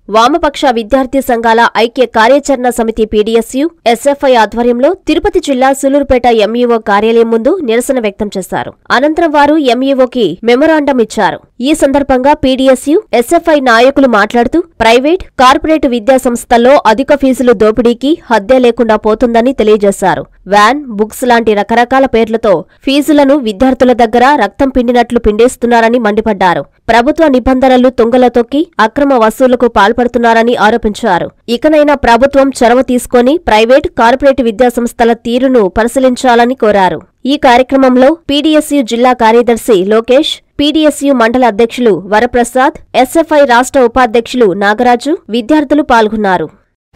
వామపక్ష విద్యార్థి సంఘాల ఐక్య కార్యాచరణ సమితి పీడీఎస్యు ఎస్ఎఫ్ఐ ఆధ్వర్యంలో తిరుపతి జిల్లా సులూరుపేట ఎంఈఓ కార్యాలయం ముందు నిరసన వ్యక్తం చేశారు అనంతరం వారు ఎంఈఓకి మెమొరాండం ఇచ్చారు ఈ సందర్భంగా పీడీఎస్యు ఎస్ఎఫ్ఐ నాయకులు మాట్లాడుతూ ప్రైవేట్ కార్పొరేట్ విద్యా సంస్థల్లో అధిక ఫీజులు దోపిడీకి హద్దే లేకుండా పోతుందని తెలియజేశారు వ్యాన్ బుక్స్ లాంటి రకరకాల పేర్లతో ఫీజులను విద్యార్థుల దగ్గర రక్తం పిండినట్లు పిండేస్తున్నారని మండిపడ్డారు ప్రభుత్వ నిబంధనలు తుంగలో తొక్కి అక్రమ వసూళ్లకు పాల్పడుతున్నారని ఆరోపించారు ఇకనైనా ప్రభుత్వం చొరవ తీసుకొని ప్రైవేట్ కార్పొరేట్ విద్యాసంస్థల తీరును పరిశీలించాలని కోరారు ఈ కార్యక్రమంలో పీడీఎస్యు జిల్లా కార్యదర్శి లోకేష్ పీడీఎస్యు మండల అధ్యక్షులు వరప్రసాద్ ఎస్ఎఫ్ఐ రాష్ట్ర ఉపాధ్యక్షులు నాగరాజు విద్యార్థులు పాల్గొన్నారు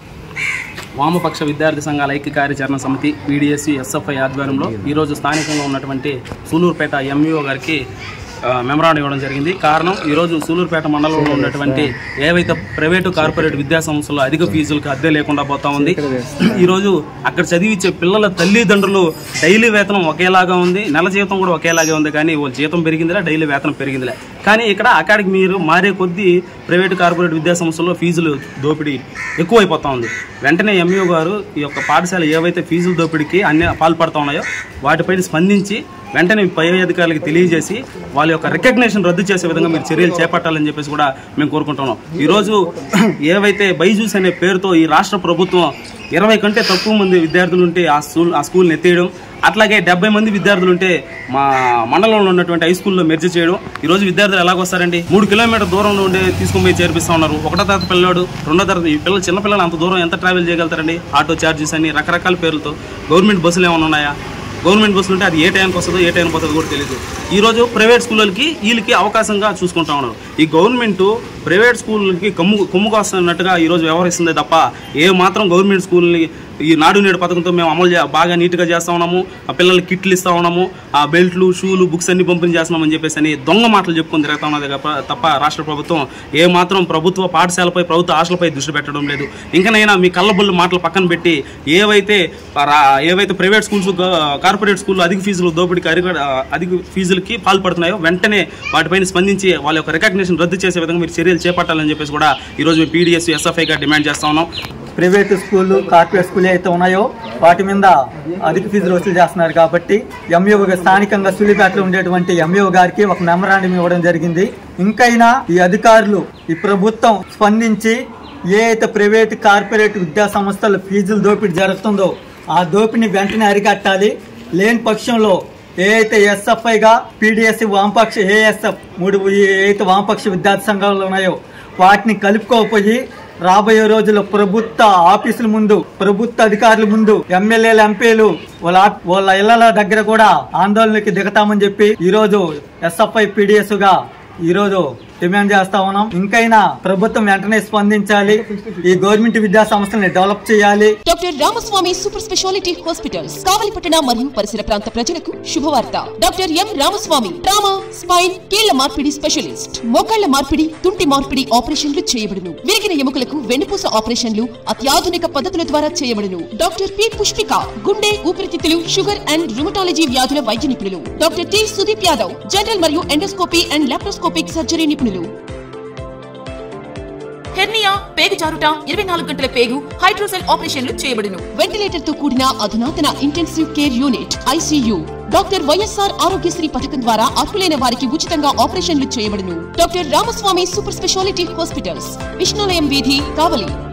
వామపక్ష విద్యార్థి సంఘాల ఐక్య కార్యాచరణ సమితి పీడిఎస్సి ఎస్ఎఫ్ఐ ఆధ్వర్యంలో ఈరోజు స్థానికంగా ఉన్నటువంటి సూలూరుపేట ఎంఈఓ గారికి ఆ, మెమరాండం ఇవ్వడం జరిగింది కారణం ఈరోజు సూలూరుపేట మండలంలో ఉన్నటువంటి ఏవైతే ప్రైవేటు కార్పొరేట్ విద్యా సంస్థలు అధిక ఫీజులకు అద్దె లేకుండా పోతా ఉంది ఈరోజు అక్కడ చదివించే పిల్లల తల్లిదండ్రులు డైలీ వేతనం ఒకేలాగా ఉంది నెల జీతం కూడా ఒకేలాగే ఉంది కానీ వాళ్ళ జీతం పెరిగిందిలే డైలీ వేతనం పెరిగిందిలే కానీ ఇక్కడ అక్కడికి మీరు మారే కొద్దీ ప్రైవేట్ కార్పొరేట్ విద్యా సంస్థల్లో ఫీజులు దోపిడీ ఎక్కువైపోతా ఉంది వెంటనే ఎంఈఓ గారు ఈ యొక్క పాఠశాల ఏవైతే ఫీజుల దోపిడీకి అన్ని పాల్పడుతూ ఉన్నాయో వాటిపైన స్పందించి వెంటనే పై అధికారులకు తెలియజేసి వాళ్ళ యొక్క రికగ్నేషన్ రద్దు చేసే విధంగా మీరు చర్యలు చేపట్టాలని చెప్పేసి కూడా మేము కోరుకుంటున్నాం ఈరోజు ఏవైతే బైజూస్ అనే పేరుతో ఈ రాష్ట్ర ప్రభుత్వం ఇరవై కంటే తక్కువ మంది విద్యార్థులు ఉంటే ఆ స్కూల్ ఆ స్కూల్ని ఎత్తేయడం అట్లాగే డెబ్బై మంది విద్యార్థులు ఉంటే మా మండలంలో ఉన్నటువంటి హై స్కూల్లో మెర్జ్ చేయడం ఈ రోజు విద్యార్థులు ఎలాగొస్తారండి మూడు కిలోమీటర్ దూరంలో ఉండే తీసుకొని పోయి చేర్పిస్తా ఉన్నారు ఒకటో తరగతి పిల్లవాడు రెండో తరగతి ఈ పిల్లలు చిన్న పిల్లలు అంత దూరం ఎంత ట్రావెల్ చేయగలుగుతారండి ఆటో ఛార్జెస్ అని రకరకాల పేర్లతో గవర్నమెంట్ బస్సులు ఏమైనా ఉన్నాయా గవర్నమెంట్ బస్సులు ఉంటే అది ఏ టైంకి వస్తుందో ఏ టైంకి పోతుందో కూడా తెలియదు ఈ రోజు ప్రైవేట్ స్కూళ్ళకి వీళ్ళకి అవకాశంగా చూసుకుంటా ఉన్నారు ఈ గవర్నమెంట్ ప్రైవేట్ స్కూళ్ళకి కొమ్ము కొమ్ముకు వస్తున్నట్టుగా ఈ రోజు వ్యవహరిస్తుంది తప్ప ఏ మాత్రం గవర్నమెంట్ స్కూల్ని ఈ నాడు నేడు పథకంతో మేము అమలు చే- బాగా నీట్గా చేస్తా ఉన్నాము ఆ పిల్లలకి కిట్లు ఇస్తా ఉన్నాము ఆ బెల్ట్లు షూలు బుక్స్ అన్ని పంపిణీ చేస్తున్నామని చెప్పేసి అని దొంగ మాటలు చెప్పుకొని తిరుగుతా ఉన్నది తప్ప- తప్ప రాష్ట్ర ప్రభుత్వం ఏ మాత్రం ప్రభుత్వ పాఠశాలపై ప్రభుత్వ ఆశలపై దృష్టి పెట్టడం లేదు ఇంకనైనా మీ కళ్ళబుల్లి మాటలు పక్కన పెట్టి ఏవైతే రా- ఏవైతే ప్రైవేట్ స్కూల్స్ గా- కార్పొరేట్ స్కూల్ అధిక ఫీజులు దోపిడీకి అరిగ అధిక ఫీజులకి పాల్పడుతున్నాయో వెంటనే వాటిపైన స్పందించి వాళ్ళ యొక్క రికగ్నిషన్ రద్దు చేసే విధంగా మీరు చర్యలు చేపట్టాలని చెప్పేసి కూడా ఈరోజు మేము పీడిఎస్ ఎస్ఎఫ్ఐగా డిమాండ్ చేస్తా ఉన్నాం ప్రైవేట్ స్కూళ్ళు కార్పొరేట్ స్కూల్ అయితే ఉన్నాయో వాటి మీద అధిక ఫీజులు వసూలు చేస్తున్నారు కాబట్టి ఎంఈఓ స్థానికంగా సులిపేటలో ఉండేటువంటి ఎంఈఓ గారికి ఒక మెమరాండం ఇవ్వడం జరిగింది ఇంకైనా ఈ అధికారులు ఈ ప్రభుత్వం స్పందించి ఏ అయితే ప్రైవేట్ కార్పొరేట్ విద్యా సంస్థలు ఫీజులు దోపిడీ జరుగుతుందో ఆ దోపిడిని వెంటనే అరికట్టాలి లేని పక్షంలో ఏ అయితే ఎస్ఎఫ్ఐగా పీడిఎస్ వామపక్ష ఏఎస్ఎఫ్ మూడు ఏ అయితే వామపక్ష విద్యార్థి సంఘాలు ఉన్నాయో వాటిని కలుపుకోపోయి రాబోయే రోజుల్లో ప్రభుత్వ ఆఫీసుల ముందు ప్రభుత్వ అధికారుల ముందు ఎమ్మెల్యేలు ఎంపీలు వాళ్ళ ఆ- వాళ్ళ ఇళ్ల దగ్గర కూడా ఆందోళనకి దిగతామని చెప్పి ఈ రోజు ఎస్ఎఫ్ఐ పీడిఎస్ గా ఈ రోజు డిమాండ్ చేస్తా ఉన్నాం ఇంకైనా ప్రభుత్వం వెంటనే స్పందించాలి ఈ గవర్నమెంట్ విద్యా సంస్థల్ని డెవలప్ చేయాలి doctor Ramaswamy super speciality hospitals కావలిపట్టణ మరియు పరిసర ప్రాంత ప్రజలకు శుభవార్త doctor M Ramaswamy trauma spine కీళ్ల మార్పిడి స్పెషలిస్ట్ మోకాళ్ల మార్పిడి తుంటి మార్పిడి ఆపరేషన్లు చేయబడును విరిగిన ఎముకలకు వెన్నుపూస ఆపరేషన్లు అత్యాధునిక పద్ధతుల ద్వారా చేయబడును డాక్టర్ పి పుష్పిక గుండె ఊపిరితిత్తులు షుగర్ అండ్ రుమటాలజీ వ్యాధుల వైద్య నిపుణులు doctor T Sudeep Yadav general మరియు ఎండోస్కోపీ అండ్ లాప్రోస్కోపిక్ సర్జరీ నిపుణులు హెర్నియా పేగు జారుట ఇరవై నాలుగు గంటల పేగు హైడ్రోసెల్ ఆపరేషన్లు చేయబడును వెంటిలేటర్ తో కూడిన అధునాతన intensive care unit ICU doctor YSR Aarogyasri పథకం ద్వారా అర్హులైన వారికి ఉచితంగా ఆపరేషన్లు చేయబడును doctor Ramaswamy super speciality hospitals Vishnulayam వీధి కావలి